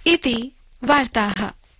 इति वार्ताः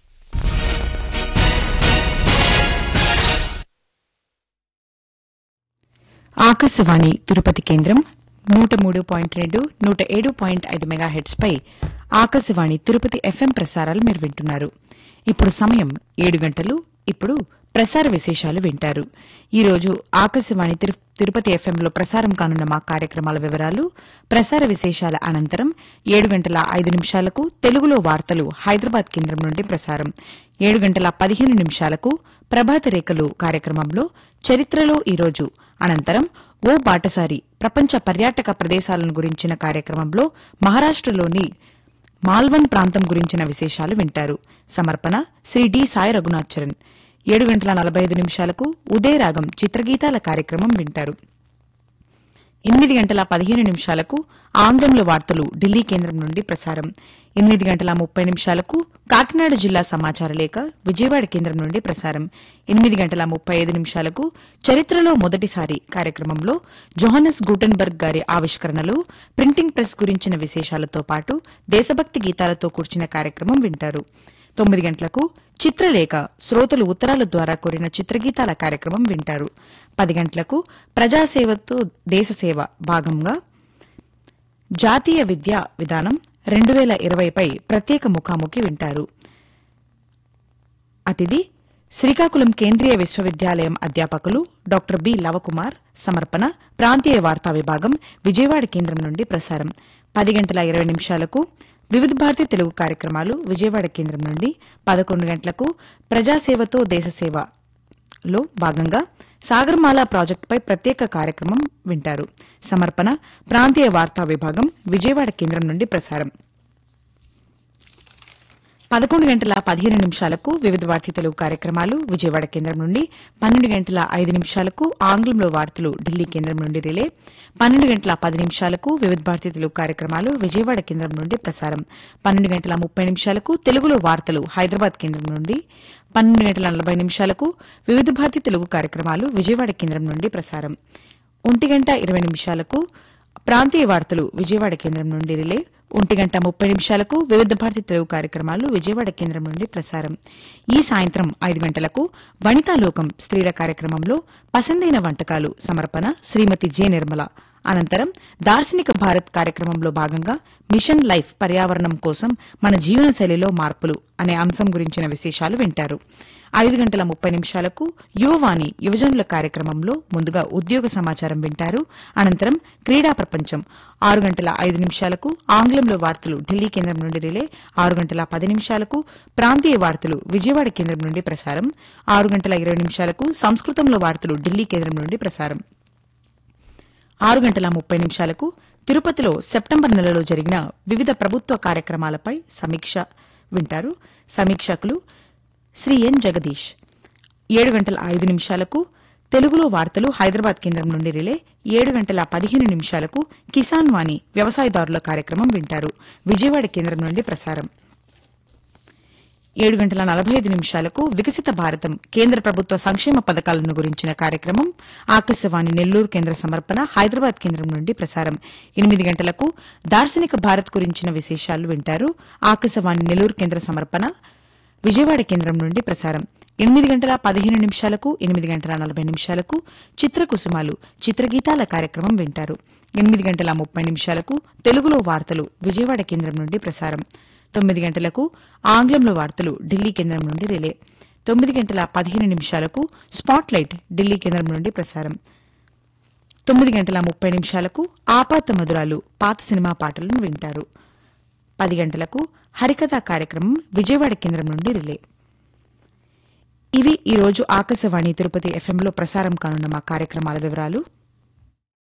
ఆకాశవాణి తిరుపతి కేంద్రం నూట మూడు పాయింట్ రెండు నూట ఏడు పాయింట్ ఐదు మెగాహెట్స్ పై ఆకాశవాణి తిరుపతి ఎఫ్ఎం ప్రసారాలు మీరు వింటున్నారు ఇప్పుడు సమయం ఏడు గంటలు ఇప్పుడు ప్రసార విశేషాలు వింటారు ఈ రోజు ఆకాశవాణి తిరు- తిరుపతి ఎఫ్ఎంలో ప్రసారం కానున్న మా కార్యక్రమాల వివరాలు ప్రసార విశేషాల అనంతరం ఏడు గంటల ఐదు నిమిషాలకు తెలుగులో వార్తలు హైదరాబాద్ కేంద్రం నుండి ప్రసారం ఏడు గంటల పదిహేను నిమిషాలకు ప్రభాత రేఖలు కార్యక్రమంలో చరిత్రలో ఈరోజు అనంతరం ఓ బాటసారి ప్రపంచ పర్యాటక ప్రదేశాలను గురించిన కార్యక్రమంలో మహారాష్టలోని మాల్వన్ ప్రాంతం గురించిన విశేషాలు వింటారు సమర్పణ శ్రీ డి సాయి రఘునాథ్ చరణ్ ఏడు గంటల నలభై ఐదు నిమిషాలకు ఉదయరాగం చిత్రగీతాల కార్యక్రమం వింటారు ఎనిమిది గంటల పదిహేను నిమిషాలకు ఆంగ్లంలో వార్తలు ఢిల్లీ కేంద్రం నుండి ప్రసారం ఎనిమిది గంటల ముప్పై నిమిషాలకు కాకినాడ జిల్లా సమాచార లేఖ విజయవాడ కేంద్రం నుండి ప్రసారం ఎనిమిది గంటల ముప్పై ఐదు నిమిషాలకు చరిత్రలో మొదటిసారి కార్యక్రమంలో జోహనస్ గూటన్బర్గ్ గారి ఆవిష్కరణలు ప్రింటింగ్ ప్రెస్ గురించిన విశేషాలతో పాటు దేశభక్తి గీతాలతో కూర్చిన కార్యక్రమం వింటారు తొమ్మిది గంటలకు చిత్రలేఖ శ్రోతలు ఉత్తరాల ద్వారా కోరిన చిత్రగీతాల కార్యక్రమం వింటారు పది గంటలకు ప్రజాసేవతో దేశసేవ భాగంగా జాతీయ విద్యా విధానం రెండు వేల ఇరవైపై ప్రత్యేక ముఖాముఖి వింటారు అతిథి శ్రీకాకుళం కేంద్రీయ విశ్వవిద్యాలయం అధ్యాపకులు డాక్టర్ బి లవకుమార్ సమర్పణ ప్రాంతీయ వార్తా విభాగం విజయవాడ కేంద్రం నుండి ప్రసారం పది గంటల ఇరవై నిమిషాలకు వివిధ భారతి తెలుగు కార్యక్రమాలు విజయవాడ కేంద్రం నుండి పదకొండు గంటలకు ప్రజాసేవతో దేశసేవలో భాగంగా సాగర్మాల ప్రాజెక్టుపై ప్రత్యేక కార్యక్రమం వింటారు సమర్పణ ప్రాంతీయ వార్తా విభాగం విజయవాడ కేంద్రం నుండి ప్రసారం పదకొండు గంటల పదిహేను నిమిషాలకు వివిధ వార్తీ తెలుగు కార్యక్రమాలు విజయవాడ కేంద్రం నుండి పన్నెండు గంటల ఐదు నిమిషాలకు ఆంగ్లంలో వార్తలు ఢిల్లీ కేంద్రం నుండి రిలే పన్నెండు గంటల పది నిమిషాలకు వివిధ భారతీ తెలుగు కార్యక్రమాలు విజయవాడ కేంద్రం నుండి ప్రసారం పన్నెండు గంటల ముప్పై నిమిషాలకు తెలుగులో వార్తలు హైదరాబాద్ కేంద్రం నుండి పన్నెండు గంటల నలభై నిమిషాలకు వివిధ భారతీ తెలుగు కార్యక్రమాలు విజయవాడ కేంద్రం నుండి ప్రసారం ఒంటి గంట ఇరవై నిమిషాలకు ప్రాంతీయ వార్తలు విజయవాడ కేంద్రం నుండి రిలే ఒంటి గంట ముప్పై నిమిషాలకు వివిధ భారతి తెలుగు కార్యక్రమాలు విజయవాడ కేంద్రం నుండి ప్రసారం ఈ సాయంత్రం ఐదు గంటలకు వనితాలోకం స్త్రీల కార్యక్రమంలో పసందైన వంటకాలు సమర్పణ శ్రీమతి జె నిర్మల అనంతరం దార్శనిక భారత్ కార్యక్రమంలో భాగంగా మిషన్ లైఫ్ పర్యావరణం కోసం మన జీవనశైలిలో మార్పులు అనే అంశం గురించిన విశేషాలు వింటారు ఐదు గంటల ముప్పై నిమిషాలకు యువవాణి యువజనుల కార్యక్రమంలో ముందుగా ఉద్యోగ సమాచారం వింటారు అనంతరం క్రీడా ప్రపంచం ఆరు గంటల ఐదు నిమిషాలకు ఆంగ్లంలో వార్తలు ఢిల్లీ కేంద్రం నుండి రిలే ఆరు గంటల పది నిమిషాలకు ప్రాంతీయ వార్తలు విజయవాడ కేంద్రం నుండి ప్రసారం ఆరు గంటల ఇరవై నిమిషాలకు సంస్కృతంలో వార్తలు ఢిల్లీ కేంద్రం నుండి ప్రసారం ఆరు గంటల ముప్పై నిమిషాలకు తిరుపతిలో సెప్టెంబర్ నెలలో జరిగిన వివిధ ప్రభుత్వ కార్యక్రమాలపై సమీక్ష వింటారు సమీక్షకులు శ్రీ ఎన్ జగదీష్ ఏడు గంటల ఐదు నిమిషాలకు తెలుగులో వార్తలు హైదరాబాద్ కేంద్రం నుండి రిలే ఏడు గంటల పదిహేను నిమిషాలకు కిసాన్ వాణి వ్యవసాయదారుల కార్యక్రమం వింటారు విజయవాడ కేంద్రం నుండి ప్రసారం ఏడు గంటల నలభై ఐదు నిమిషాలకు వికసిత భారతం కేంద్ర ప్రభుత్వ సంక్షేమ పథకాలను గురించిన కార్యక్రమం ఆకాశవాణి నెల్లూరు కేంద్ర సమర్పణ హైదరాబాద్ కేంద్రం నుండి ప్రసారం ఎనిమిది గంటలకు దార్శనిక భారత్ గురించిన విశేషాలు వింటారు ఆకాశవాణి నెల్లూరు కేంద్ర సమర్పణ విజయవాడ కేంద్రం నుండి ప్రసారం ఎనిమిది గంటల పదిహేను నిమిషాలకు ఎనిమిది గంటల నలభై నిమిషాలకు చిత్రకుసుమాలు చిత్రగీతాల కార్యక్రమం వింటారు ఎనిమిది గంటల ముప్పై నిమిషాలకు తెలుగులో వార్తలు విజయవాడ కేంద్రం నుండి ప్రసారం తొమ్మిది గంటలకు ఆంగ్లంలో వార్తలు ఢిల్లీ కేంద్రం నుండి రిలే తొమ్మిది గంటల పదిహేను నిమిషాలకు స్పాట్లైట్ ఢిల్లీ కేంద్రం నుండి ప్రసారం తొమ్మిది గంటల ముప్పై నిమిషాలకు ఆపాత మధురాలు పాత సినిమా పాటలను వింటారు పది గంటలకు హరికథ కార్యక్రమం విజయవాడ కేంద్రం నుండి రిలే ఇవి ఈ రోజు ఆకాశవాణి తిరుపతి ఎఫ్ఎంలో ప్రసారం కానున్న మా కార్యక్రమాల వివరాలు